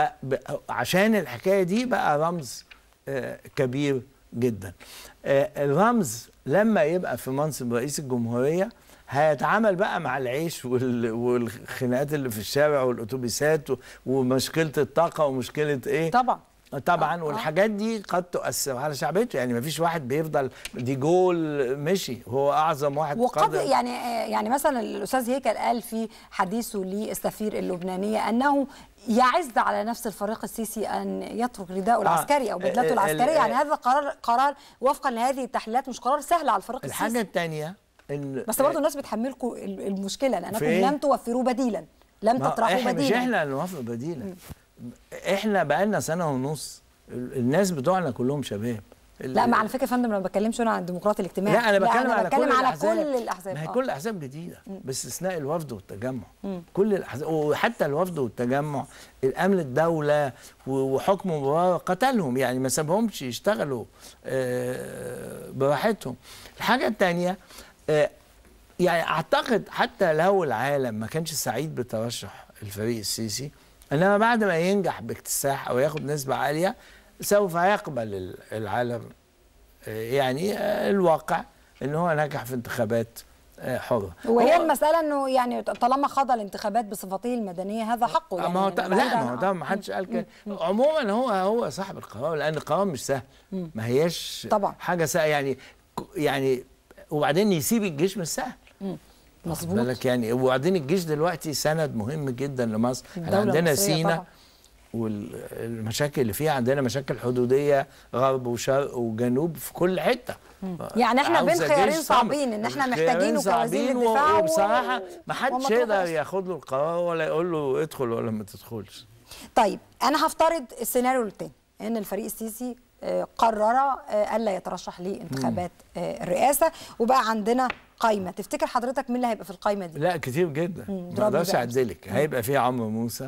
فعشان الحكايه دي بقى رمز آه، كبير جدا آه، الرمز لما يبقى في منصب رئيس الجمهوريه هيتعامل بقى مع العيش وال- والخناقات اللي في الشارع والاتوبيسات و- ومشكله الطاقه ومشكله ايه طبعا طبعا آه، آه. والحاجات دي قد تؤثر على شعبيته يعني ما فيش واحد بيفضل دي جول مشي هو اعظم واحد وقد قدر. يعني يعني مثلا الاستاذ هيكل قال في حديثه للسفير اللبنانيه انه يعز على نفس الفريق السيسي ان يترك رداءه العسكري او بدلته ال- ال- العسكريه يعني هذا قرار قرار وفقا لهذه التحليلات مش قرار سهل على الفريق الحاجه السيسي الثانيه ان بس برضه الناس بتحملكم ال- المشكله لانكم في إيه؟ لم توفروا بديلا لم ما تطرحوا احنا مش بديلا احنا اللي نوافق بديلا احنا بقالنا سنه ونص ال- الناس بتوعنا كلهم شباب لا ما على فكره يا فندم انا ما بتكلمش هنا عن الديمقراطي الاجتماعي لا انا بتكلم أنا على بتكلم كل على الأحزاب. كل الاحزاب ما هي آه. كل الاحزاب جديده باستثناء الوفد والتجمع كل الاحزاب وحتى الوفد والتجمع الامن الدوله و- وحكم مبارك قتلهم يعني ما سابهمش يشتغلوا آه، براحتهم الحاجه الثانيه يعني اعتقد حتى لو العالم ما كانش سعيد بترشح الفريق السيسي انما بعد ما ينجح باكتساح او ياخد نسبه عاليه سوف يقبل ال- العالم آه، يعني آه، الواقع ان هو نجح في انتخابات آه، حره وهي هو- المساله انه يعني طالما خاض الانتخابات بصفته المدنيه هذا حقه يعني ما هو ط- لا بعيداً ما هو عن- ده ما حدش قال كده عموما هو هو صاحب القرار لان القرار مش سهل ما هياش طبعا. حاجه سهله يعني ك- يعني وبعدين يسيب الجيش مش سهل مظبوط بالك يعني وبعدين الجيش دلوقتي سند مهم جدا لمصر احنا الدولة عندنا المصرية سينا طبعاً. والمشاكل اللي فيها عندنا مشاكل حدوديه غرب وشرق وجنوب في كل حته يعني احنا بين عاوزة خيارين جيش صعبين، صامت. إن احنا خيارين محتاجينه كوزير صعبين و- للدفاع و- وبصراحه ما حدش وما يقدر تروحش. ياخد له القرار ولا يقول له ادخل ولا ما تدخلش طيب انا هفترض السيناريو الثاني ان الفريق السيسي آه، قرر آه، الا يترشح لانتخابات آه، الرئاسه وبقى عندنا قايمه تفتكر حضرتك مين اللي هيبقى في القايمه دي لا كتير جدا ما ضربني اقدرش بقى. اعدلك هيبقى فيه عمرو موسى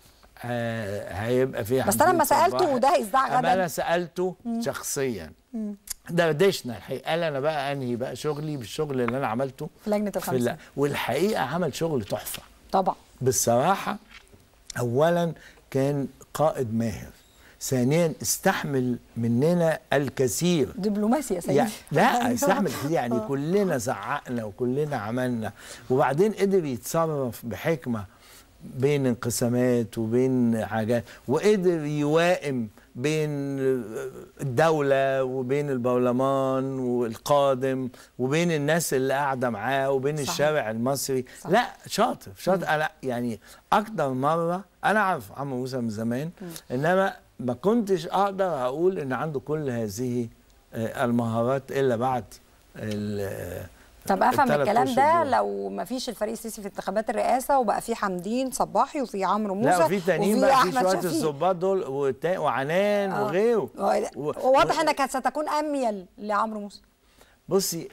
آه هيبقى فيه بس أنا لما حمدين سألته صباحي. وده هيزدع أما غدا. انا سالته شخصيا دردشنا الحقيقه قال انا بقى انهي بقى شغلي بالشغل اللي انا عملته في لجنة في الخمسين. ال- والحقيقه عمل شغل تحفه طبعا بالصراحه اولا كان قائد ماهر ثانيا استحمل مننا الكثير دبلوماسي يا سيدي يعني لا يستحمل كتير يعني كلنا زعقنا وكلنا عملنا وبعدين قدر يتصرف بحكمه بين انقسامات وبين حاجات وقدر يوائم بين الدولة وبين البرلمان والقادم وبين الناس اللي قاعدة معاه وبين صحيح. الشارع المصري صح. لا شاطر شاطر أنا يعني أكتر مرة أنا عارف عمرو موسى من زمان إنما ما كنتش أقدر أقول إن عنده كل هذه آه، المهارات إلا بعد ال- طب افهم التلات الكلام أشهر ده دول. لو ما فيش الفريق السيسي في انتخابات الرئاسه وبقى في حمدين صباحي وفي عمرو موسى لا وفي تانيين وفي بقى في أحمد شويه شفيق. الظباط دول والتا- وعنان آه. وغيره آه، و- واضح و- انك ستكون اميل لعمرو موسى بصي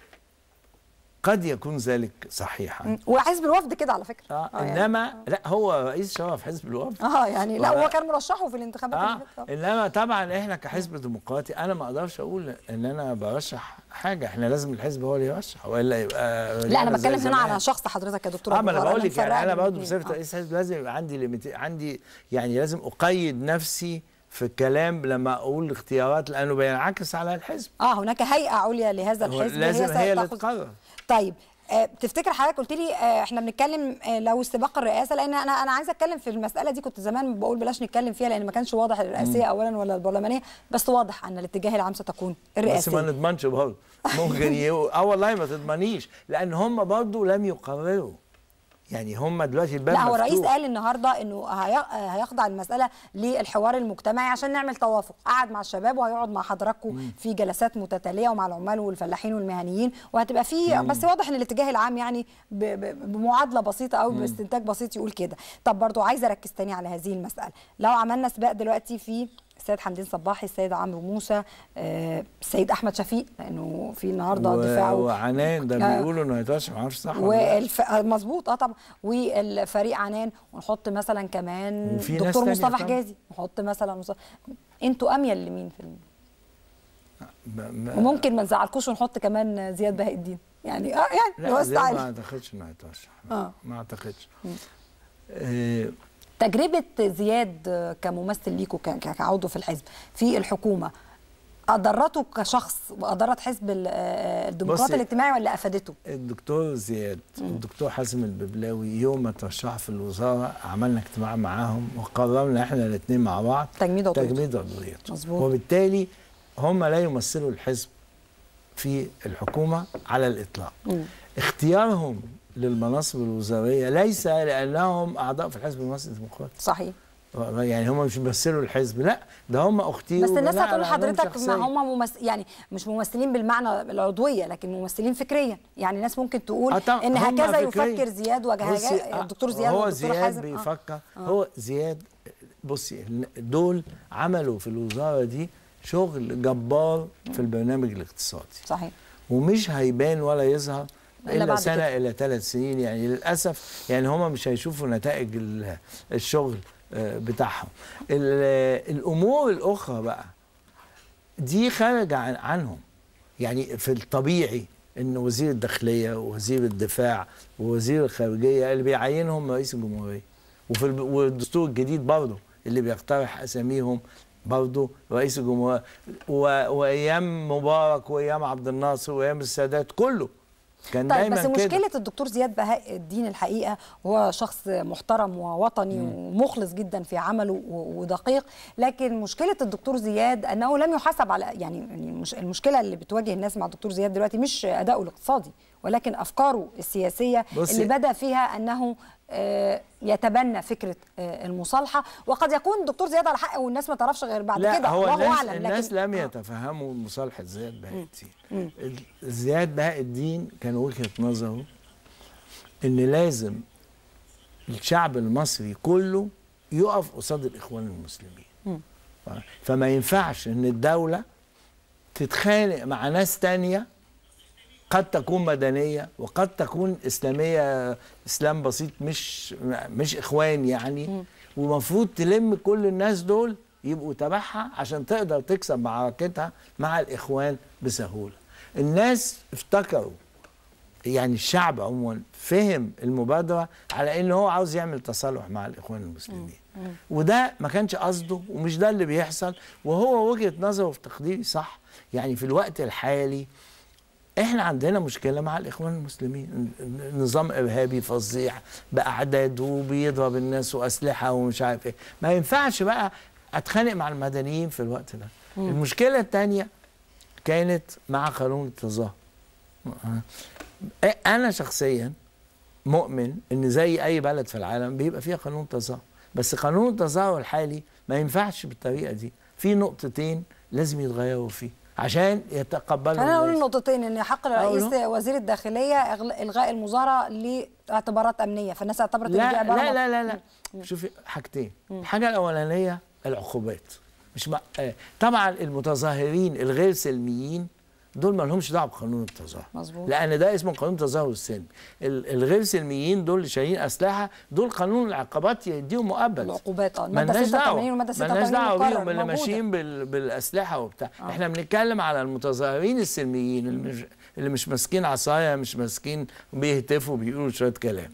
قد يكون ذلك صحيحا وحزب الوفد كده على فكره آه آه، يعني- انما لا هو رئيس شرف حزب الوفد اه يعني لا ولا- هو كان مرشحه في الانتخابات اه اللي فاتت. آه. انما طبعا احنا كحزب ديمقراطي انا ما اقدرش اقول ان انا برشح حاجه احنا لازم الحزب هو اللي يرشح والا يبقى لا انا رجعنا زي بتكلم هنا زمان. على شخص حضرتك يا دكتور اه أبو ما انا غار، بقول لك يعني مفرقة انا بين برضه الاتنين. بصفه آه. رئيس حزب لازم يبقى عندي ليميت عندي يعني لازم اقيد نفسي في الكلام لما اقول اختيارات لانه بينعكس على الحزب اه هناك هيئه عليا لهذا هو الحزب لازم هي اللي ستأخذ- تقرر طيب آه، تفتكر حضرتك قلت لي آه، احنا بنتكلم آه، لو استباق الرئاسه لان انا انا عايزه اتكلم في المساله دي كنت زمان بقول بلاش نتكلم فيها لان ما كانش واضح الرئاسيه اولا ولا البرلمانيه بس واضح ان الاتجاه العام ستكون بس ما الرئاسيه نضمنش برضه ممكن يو... اه والله ما تضمنيش لان هم برضه لم يقرروا يعني هم دلوقتي الباب لا هو الرئيس مفتوح. قال النهارده انه هي- هيخضع المساله للحوار المجتمعي عشان نعمل توافق قعد مع الشباب وهيقعد مع حضراتكم في جلسات متتاليه ومع العمال والفلاحين والمهنيين وهتبقى في بس واضح ان الاتجاه العام يعني ب- ب- بمعادله بسيطه او باستنتاج بسيط يقول كده طب برضو عايزه اركز تاني على هذه المساله لو عملنا سباق دلوقتي في السيد حمدين صباحي السيد عمرو موسى آه، السيد احمد شفيق لانه في النهارده و... دفاعه وعنان ده آه. بيقولوا انه هيترشح ما اعرفش صح ولا لا. والف... آه، مظبوط اه طبعا والفريق عنان ونحط مثلا كمان وفي ناس دكتور تانية مصطفى طبعا. حجازي نحط مثلا مصطفى انتوا اميل لمين في الم... ب- ما- وممكن ما نزعلكوش ونحط كمان زياد بهاء الدين يعني اه يعني لا نوسع زي ما عليه. اعتقدش انه هيترشح آه. ما اعتقدش آه تجربه زياد آه، كممثل ليكوا ك- ك- كعضو في الحزب في الحكومه اضرته كشخص واضرت حزب ال- آه، الديمقراطي بصي. الاجتماعي ولا افادته؟ الدكتور زياد والدكتور حازم الببلاوي يوم ما ترشحوا في الوزاره عملنا اجتماع معاهم وقررنا احنا الاثنين مع بعض تجميد عضويته. تجميد عضويته مظبوط. وبالتالي هم لا يمثلوا الحزب في الحكومه على الاطلاق اختيارهم للمناصب الوزاريه ليس لانهم اعضاء في الحزب المصري الديمقراطي صحيح يعني هم مش بيمثلوا الحزب لا ده هم اختيروا بس الناس بناء هتقول على أعمالهم حضرتك ما شخصية. هم ممس... يعني مش ممثلين بالمعنى العضويه لكن ممثلين فكريا يعني الناس ممكن تقول آه طبعاً، ان هم هكذا فكرياً. يفكر زياد بصي، وجه آه، الدكتور زياد هو والدكتور زياد حازم آه. بيفكر هو زياد بصي دول عملوا في الوزاره دي شغل جبار في البرنامج الاقتصادي صحيح ومش هيبان ولا يظهر إلا الا بعد سنه كده. الى ثلاث سنين يعني للاسف يعني هم مش هيشوفوا نتائج ال- الشغل آه، بتاعهم ال- الامور الاخرى بقى دي خارج عن عنهم يعني في الطبيعي ان وزير الداخليه ووزير الدفاع ووزير الخارجيه اللي بيعينهم رئيس الجمهوريه وفي الب- والدستور الجديد برضه اللي بيقترح اساميهم برضه رئيس الجمهوريه و- وايام مبارك وايام عبد الناصر وايام السادات كله كان طيب دايما بس كده. مشكله الدكتور زياد بهاء الدين الحقيقه وهو شخص محترم ووطني ومخلص جدا في عمله و- ودقيق لكن مشكله الدكتور زياد انه لم يحاسب على يعني يعني المش- المشكله اللي بتواجه الناس مع الدكتور زياد دلوقتي مش اداؤه الاقتصادي ولكن افكاره السياسيه بصي- اللي بدا فيها انه آه، يتبنى فكره آه، المصالحه وقد يكون الدكتور زياد على حق والناس ما تعرفش غير بعد لا كده هو الله الناس, اعلم الناس لكن لم آه. يتفهموا مصالحة زياد بهاء الدين ال- زياد بهاء الدين كان وجهة نظره ان لازم الشعب المصري كله يقف قصاد الاخوان المسلمين فما ينفعش ان الدولة تتخانق مع ناس تانية قد تكون مدنية وقد تكون إسلامية إسلام بسيط مش مش إخوان يعني ومفروض تلم كل الناس دول يبقوا تبعها عشان تقدر تكسب معركتها مع الإخوان بسهولة الناس افتكروا يعني الشعب عموما فهم المبادرة على ان هو عاوز يعمل تصالح مع الاخوان المسلمين وده ما كانش قصده ومش ده اللي بيحصل وهو وجهة نظره في تقديري صح يعني في الوقت الحالي احنا عندنا مشكله مع الاخوان المسلمين نظام ارهابي فظيع باعداد وبيضرب الناس واسلحه ومش عارف ايه ما ينفعش بقى اتخانق مع المدنيين في الوقت ده المشكله الثانيه كانت مع قانون التظاهر إيه، انا شخصيا مؤمن ان زي اي بلد في العالم بيبقى فيها قانون تظاهر بس قانون التظاهر الحالي ما ينفعش بالطريقه دي في نقطتين لازم يتغيروا فيه عشان يتقبلوا خلينا نقول الناس. النقطتين ان حق رئيس أقوله؟ وزير الداخليه إغل- الغاء المظاهره لاعتبارات امنيه فالناس اعتبرت ان دي لا عباره لا لا لا, لا. شوفي حاجتين الحاجه الاولانيه العقوبات مش مع... آه، طبعا المتظاهرين الغير سلميين دول ما لهمش دعوه بقانون التظاهر مظبوط. لان ده اسمه قانون التظاهر السلمي ال- الغير سلميين دول اللي شايلين اسلحه دول قانون العقوبات يديهم مؤبد العقوبات اه الماده مالناش 86 دعوه والماده 86 مالناش دعوه مقرر، بيهم اللي موجودة. ماشيين بال... بالاسلحه وبتاع آه. احنا بنتكلم على المتظاهرين السلميين اللي مش اللي مش ماسكين عصايه مش ماسكين بيهتفوا بيقولوا شويه كلام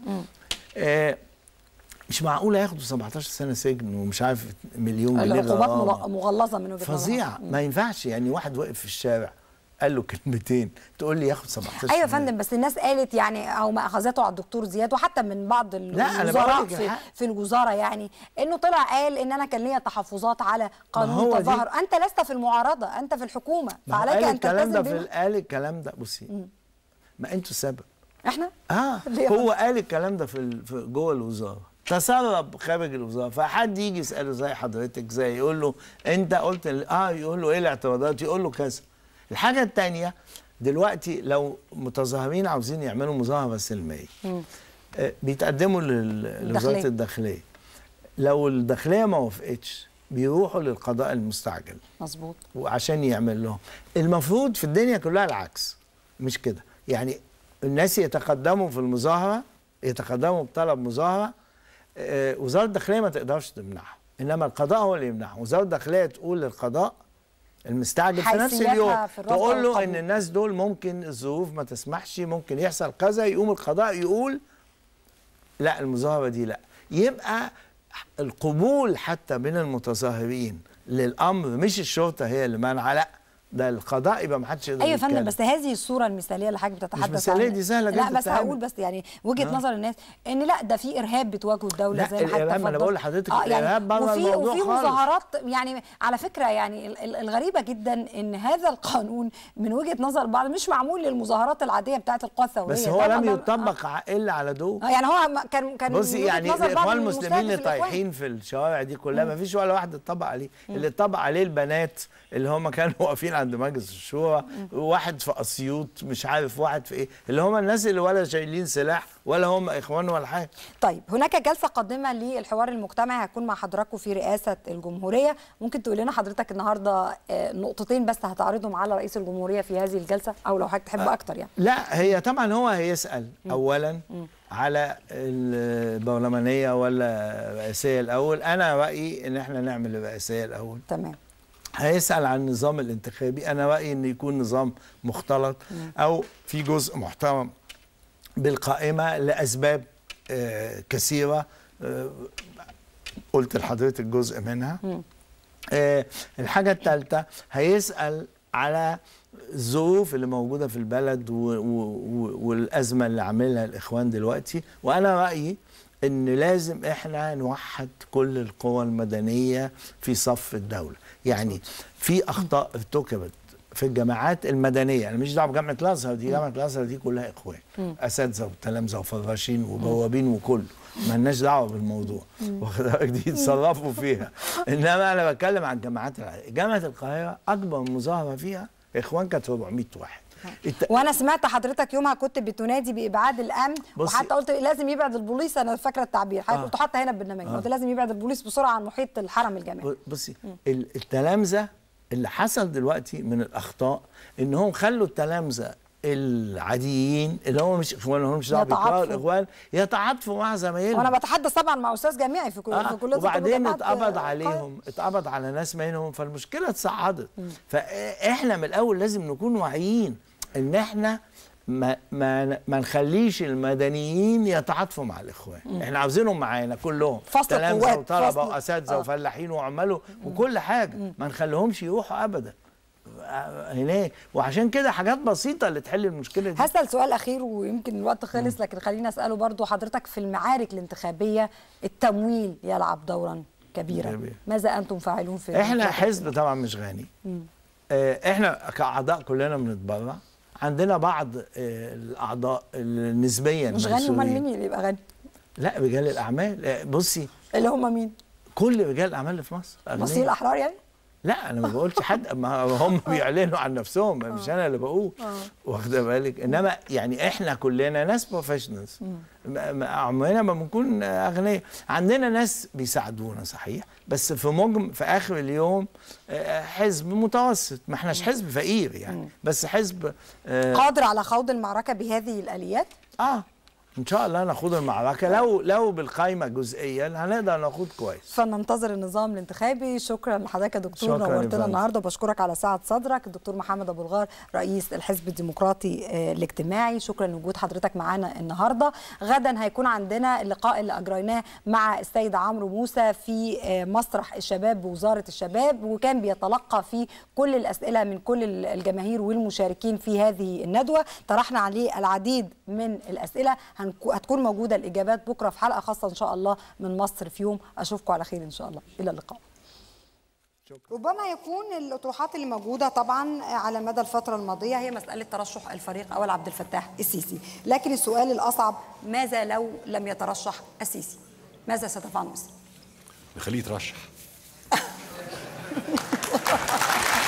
آه مش معقول ياخدوا 17 سنه سجن ومش عارف مليون جنيه العقوبات غرامة. مل- مغلظه من وجهه فظيع نظرها. ما ينفعش يعني واحد واقف في الشارع قال له كلمتين تقول لي ياخد 17 ايوه يا سنة. فندم بس الناس قالت يعني او ما اخذته على الدكتور زياد وحتى من بعض أنا الوزراء بقولك في, الحق. في الوزاره يعني انه طلع قال ان انا كان ليا تحفظات على قانون هو دي- التظاهر انت لست في المعارضه انت في الحكومه ما هو فعليك قال ان الكلام ده تلتزم في بما قال الكلام ده بصي ما انتوا السبب احنا اه ليه يا هو قال الكلام ده في, ال- في جوه الوزاره تسرب خارج الوزاره فحد يجي يساله زي حضرتك زي يقول له انت قلت ال- اه يقول له ايه الاعتراضات يقول له كذا الحاجه الثانيه دلوقتي لو متظاهرين عاوزين يعملوا مظاهره سلميه آه بيتقدموا لل- الداخلية. لوزاره الداخليه لو الداخليه ما وافقتش بيروحوا للقضاء المستعجل مظبوط وعشان يعمل لهم المفروض في الدنيا كلها العكس مش كده يعني الناس يتقدموا في المظاهره يتقدموا بطلب مظاهره آه، وزاره الداخليه ما تقدرش تمنعها انما القضاء هو اللي يمنعها وزاره الداخليه تقول للقضاء المستعجل في نفس حيثياتها اليوم في الرفض تقول له والقبول. ان الناس دول ممكن الظروف ما تسمحش ممكن يحصل كذا يقوم القضاء يقول لا المظاهره دي لا يبقى القبول حتى من المتظاهرين للامر مش الشرطه هي اللي منع لا ده القضاء يبقى ما حدش يقدر ايوه يا فندم يتكلم. بس هذه الصوره المثاليه اللي حضرتك بتتحدث مثالية، عنها دي سهلة لا جدا بس تتعمل. هقول بس يعني وجهه آه. نظر الناس ان لا ده في ارهاب بتواجهه الدوله لا، زي ما حضرتك الإرهاب، ما أنا تفضلت. بقول لحضرتك الإرهاب بره وفي الموضوع وفي خالص. مظاهرات يعني على فكره يعني ال- ال- الغريبه جدا ان هذا القانون من وجهه نظر البعض مش معمول للمظاهرات العاديه بتاعت القوى الثوريه بس ده هو لم قانون- يطبق ع- الا على دول آه. يعني هو ما- كان كان من بصي وجهة يعني نظر بعض الاخوان المسلمين اللي المستهدف الإخوان. طايحين في الشوارع دي كلها ما فيش ولا واحد اتطبق عليه اللي اتطبق عليه البنات اللي هم كانوا واقفين على عند مجلس الشورى واحد في اسيوط مش عارف واحد في ايه اللي هم الناس اللي ولا شايلين سلاح ولا هم اخوان ولا حاجه طيب هناك جلسه قادمه للحوار المجتمعي هتكون مع حضراتكم في رئاسه الجمهوريه ممكن تقول لنا حضرتك النهارده آه، نقطتين بس هتعرضهم على رئيس الجمهوريه في هذه الجلسه او لو حضرتك تحب اكتر يعني لا هي طبعا هو هيسال اولا على البرلمانيه ولا الرئاسيه الاول انا رايي ان احنا نعمل الرئاسيه الاول تمام هيسأل عن النظام الانتخابي أنا رأيي أن يكون نظام مختلط أو في جزء محترم بالقائمة لأسباب آه، كثيرة آه، قلت لحضرتك جزء منها آه، الحاجة الثالثة هيسأل على الظروف اللي موجودة في البلد و- و- و- والأزمة اللي عاملها الإخوان دلوقتي وأنا رأيي ان لازم احنا نوحد كل القوى المدنيه في صف الدوله يعني في اخطاء ارتكبت في الجامعات المدنيه انا مش دعوه بجامعه الازهر دي جامعه الازهر دي كلها اخوان اساتذه وتلامذه وفراشين وبوابين وكله ما لناش دعوه بالموضوع واخد بالك دي يتصرفوا فيها انما انا بتكلم عن الجامعات العادية. جامعه القاهره اكبر مظاهره فيها اخوان كانت 400 واحد الت- وانا سمعت حضرتك يومها كنت بتنادي بابعاد الامن بصي- وحتى قلت لازم يبعد البوليس انا فاكره التعبير حضرتك آه. قلت حتى هنا بالبرنامج قلت لازم يبعد البوليس بسرعه عن محيط الحرم الجامعي بصي ال- التلامذه اللي حصل دلوقتي من الاخطاء انهم خلوا التلامذه العاديين اللي هم مش اخوان هم مش دعوه بيكرهوا يتعاطفوا. الاخوان يتعاطفوا مع زمايلهم وانا بتحدث طبعا مع استاذ جامعي في كل آه في كليه الطب وبعدين جامعة اتقبض القاهرة. عليهم اتقبض على ناس منهم فالمشكله اتصعدت فاحنا من الاول لازم نكون واعيين ان احنا ما ما ما نخليش المدنيين يتعاطفوا مع الاخوان احنا عاوزينهم معانا كلهم فصل تلامذة قوات، وطلبه فصل- واساتذه آه. وفلاحين وعمال وكل حاجه ما نخليهمش يروحوا ابدا آه، هناك وعشان كده حاجات بسيطه اللي تحل المشكله دي هسأل سؤال أخير ويمكن الوقت خلص لكن خليني أسأله برضو حضرتك في المعارك الانتخابية التمويل يلعب دورا كبيرا كبير. ماذا أنتم فاعلون في احنا الفترة حزب طبعا مش غني آه، احنا كاعضاء كلنا بنتبرع عندنا بعض آه، الاعضاء اللي نسبيا مش غني أمال ميسورين. مين اللي يبقى غني لا رجال الاعمال آه، بصي اللي هم مين كل رجال الاعمال اللي في مصر أغنياء. مصريين الأحرار يعني لا انا ما بقولش حد ما هم بيعلنوا عن نفسهم مش انا اللي بقول واخده بالك انما يعني احنا كلنا ناس بروفيشنالز عمرنا ما بنكون اغنياء عندنا ناس بيساعدونا صحيح بس في مجم في اخر اليوم آه، حزب متوسط ما احناش حزب فقير يعني بس حزب اه, قادر على خوض المعركة بهذه الآليات آه ان شاء الله ناخد المعركه لو لو بالقايمه جزئيا هنقدر ناخد كويس فننتظر النظام الانتخابي شكرا لحضرتك يا دكتور شكراً يا نورتنا فندم. النهارده وبشكرك على سعه صدرك الدكتور محمد ابو الغار رئيس الحزب الديمقراطي آه، الاجتماعي شكرا لوجود حضرتك معانا النهارده غدا هيكون عندنا اللقاء اللي اجريناه مع السيد عمرو موسى في آه، مسرح الشباب بوزاره الشباب وكان بيتلقى فيه كل الاسئله من كل ال- الجماهير والمشاركين في هذه الندوه طرحنا عليه العديد من الاسئله هنكو- هتكون موجوده الاجابات بكره في حلقه خاصه ان شاء الله من مصر في يوم اشوفكم على خير ان شاء الله الى اللقاء ربما يكون الاطروحات اللي موجوده طبعا على مدى الفتره الماضيه هي مساله ترشح الفريق اول عبد الفتاح السيسي لكن السؤال الاصعب ماذا لو لم يترشح السيسي ماذا ستفعل مصر نخليه يترشح